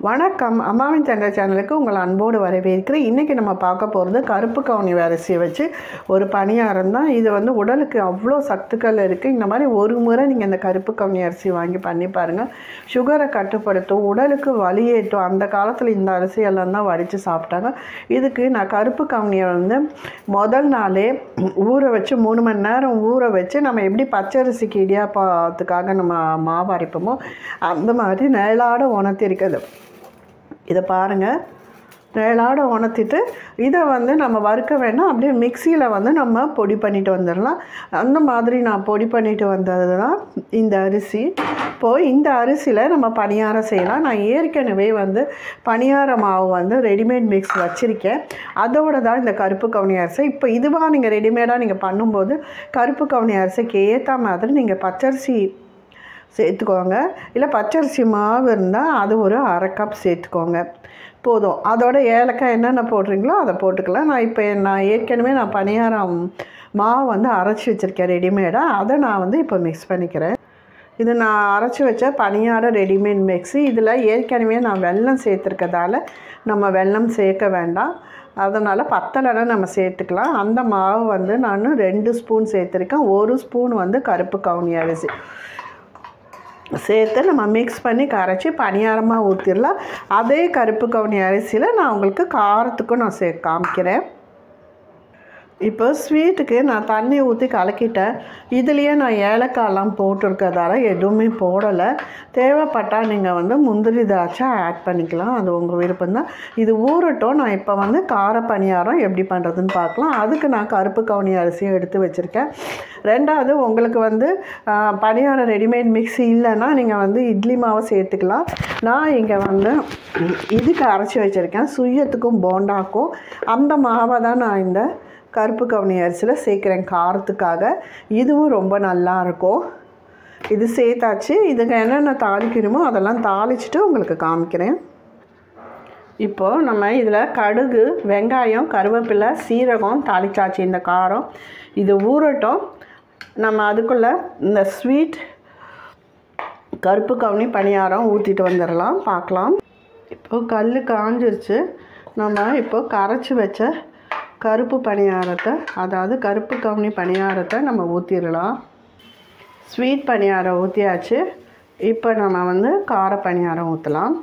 வணக்கம் அம்மாவின் தங்க சேனலுக்கு உங்களை அன்போடு வரவேற்கிறேன் இன்றைக்கி நம்ம பார்க்க போகிறது கருப்பு கவுனி அரிசியை வச்சு ஒரு பணியாரம் தான் இது வந்து உடலுக்கு அவ்வளோ சத்துக்கள் இருக்குது இந்த மாதிரி ஒரு முறை நீங்கள் இந்த கருப்பு கவுனி அரிசி வாங்கி பண்ணி பாருங்கள் சுகரை கட்டுப்படுத்தும் உடலுக்கு வலியேற்றும் அந்த காலத்தில் இந்த அரிசியெல்லாம் தான் வடித்து சாப்பிட்டாங்க இதுக்கு நான் கருப்பு கவுனியை வந்து முதல் நாளே ஊற வச்சு மூணு மணி நேரம் ஊற வச்சு நம்ம எப்படி பச்சரிசிக்கு இடியாப்பத்துக்காக நம்ம மாவு அரைப்போமோ அந்த மாதிரி நிழலாட உணர்த்திருக்குது இதை பாருங்கள் நிழலாட உணர்த்திட்டு இதை வந்து நம்ம வறுக்க வேணாம் அப்படியே மிக்சியில் வந்து நம்ம பொடி பண்ணிட்டு வந்துடலாம் அந்த மாதிரி நான் பொடி பண்ணிட்டு வந்தது தான் இந்த அரிசி இப்போது இந்த அரிசியில் நம்ம பணியாரம் செய்யலாம் நான் ஏற்கனவே வந்து பணியார மாவு வந்து ரெடிமேட் மிக்ஸ் வச்சுருக்கேன் அதோட தான் இந்த கருப்பு கவுனி அரிசி இப்போ இதுவாக நீங்கள் ரெடிமேடாக நீங்கள் பண்ணும்போது கருப்பு கவுனி அரிசிக்கு ஏற்ற மாதிரி நீங்கள் பச்சரிசி சேர்த்துக்கோங்க இல்லை பச்சரிசி மாவு இருந்தால் அது ஒரு அரை கப் சேர்த்துக்கோங்க போதும் அதோட ஏலக்காய் என்னென்ன போடுறீங்களோ அதை போட்டுக்கலாம் நான் இப்போ நான் ஏற்கனவே நான் பணியாரம் மாவு வந்து அரைச்சி வச்சுருக்கேன் ரெடிமேடாக அதை நான் வந்து இப்போ மிக்ஸ் பண்ணிக்கிறேன் இது நான் அரைச்சி வச்ச பணியார ரெடிமேட் மிக்ஸி இதில் ஏற்கனவே நான் வெல்லம் சேர்த்துருக்கதால நம்ம வெல்லம் சேர்க்க வேண்டாம் அதனால் பத்தலைனா நம்ம சேர்த்துக்கலாம் அந்த மாவு வந்து நான் ரெண்டு ஸ்பூன் சேர்த்துருக்கேன் ஒரு ஸ்பூன் வந்து கருப்பு கவுனி அரிசி சேர்த்து நம்ம மிக்ஸ் பண்ணி கரைச்சி பணியாரமாக ஊற்றிடலாம் அதே கருப்பு கவுனி அரிசியில் நான் உங்களுக்கு காரத்துக்கும் நான் சே காமிக்கிறேன் இப்போ ஸ்வீட்டுக்கு நான் தண்ணி ஊற்றி கலக்கிட்டேன் இதுலேயே நான் ஏலக்காயெல்லாம் போட்டிருக்கதால எதுவுமே போடலை தேவைப்பட்டால் நீங்கள் வந்து முந்திரி திராட்சை ஆட் பண்ணிக்கலாம் அது உங்கள் விருப்பம் தான் இது ஊறட்டும் நான் இப்போ வந்து கார பணியாரம் எப்படி பண்ணுறதுன்னு பார்க்கலாம் அதுக்கு நான் கருப்பு கவுனி அரிசியை எடுத்து வச்சுருக்கேன் ரெண்டாவது உங்களுக்கு வந்து பணியாரம் ரெடிமேட் மிக்ஸி இல்லைன்னா நீங்கள் வந்து இட்லி மாவை சேர்த்துக்கலாம் நான் இங்கே வந்து இதுக்கு அரைச்சி வச்சுருக்கேன் சுயத்துக்கும் போண்டாக்கும் அந்த மாவை தான் நான் இந்த கருப்பு கவுனி அரிசியில் சேர்க்குறேன் காரத்துக்காக இதுவும் ரொம்ப நல்லா இருக்கும் இது சேர்த்தாச்சு இதுக்கு என்னென்ன தாளிக்கணுமோ அதெல்லாம் தாளிச்சிட்டு உங்களுக்கு காமிக்கிறேன் இப்போது நம்ம இதில் கடுகு வெங்காயம் கருவேப்பிலை சீரகம் தாளிச்சாச்சு இந்த காரம் இது ஊறட்டும் நம்ம அதுக்குள்ளே இந்த ஸ்வீட் கருப்பு கவுனி பணியாரம் ஊற்றிட்டு வந்துடலாம் பார்க்கலாம் இப்போது கல் காஞ்சிருச்சு நம்ம இப்போது கரைச்சி வச்ச கருப்பு பணியாரத்தை அதாவது கருப்பு கவுனி பணியாரத்தை நம்ம ஊற்றிடலாம் ஸ்வீட் பணியாரம் ஊற்றியாச்சு இப்போ நம்ம வந்து கார பணியாரம் ஊற்றலாம்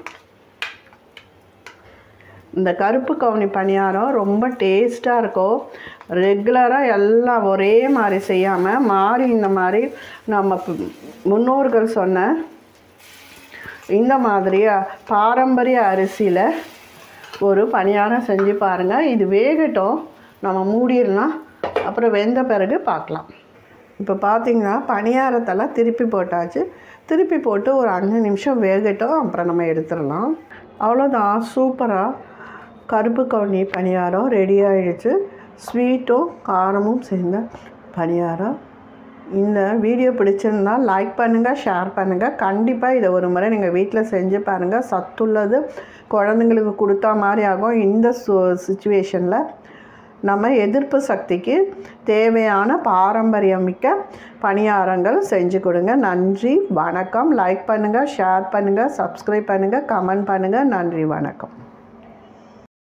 இந்த கருப்பு கவுனி பணியாரம் ரொம்ப டேஸ்ட்டாக இருக்கும் ரெகுலராக எல்லாம் ஒரே மாதிரி செய்யாமல் மாறி இந்த மாதிரி நம்ம முன்னோர்கள் சொன்ன இந்த மாதிரி பாரம்பரிய அரிசியில் ஒரு பணியாரம் செஞ்சு பாருங்கள் இது வேகட்டும் நம்ம மூடிடலாம் அப்புறம் வெந்த பிறகு பார்க்கலாம் இப்போ பார்த்தீங்கன்னா பணியாரத்தெல்லாம் திருப்பி போட்டாச்சு திருப்பி போட்டு ஒரு அஞ்சு நிமிஷம் வேகட்டும் அப்புறம் நம்ம எடுத்துடலாம் அவ்வளோதான் சூப்பராக கருப்பு கவுனி பணியாரம் ரெடி ஆகிடுச்சு ஸ்வீட்டும் காரமும் சேர்ந்த பணியாரம் இந்த வீடியோ பிடிச்சிருந்தால் லைக் பண்ணுங்கள் ஷேர் பண்ணுங்கள் கண்டிப்பாக இதை ஒரு முறை நீங்கள் வீட்டில் செஞ்சு பாருங்கள் சத்துள்ளது குழந்தைங்களுக்கு கொடுத்தா மாதிரி ஆகும் இந்த சு சுச்சுவேஷனில் நம்ம எதிர்ப்பு சக்திக்கு தேவையான பாரம்பரியமிக்க பணியாரங்கள் செஞ்சு கொடுங்க நன்றி வணக்கம் லைக் பண்ணுங்கள் ஷேர் பண்ணுங்கள் சப்ஸ்கிரைப் பண்ணுங்கள் கமெண்ட் பண்ணுங்கள் நன்றி வணக்கம்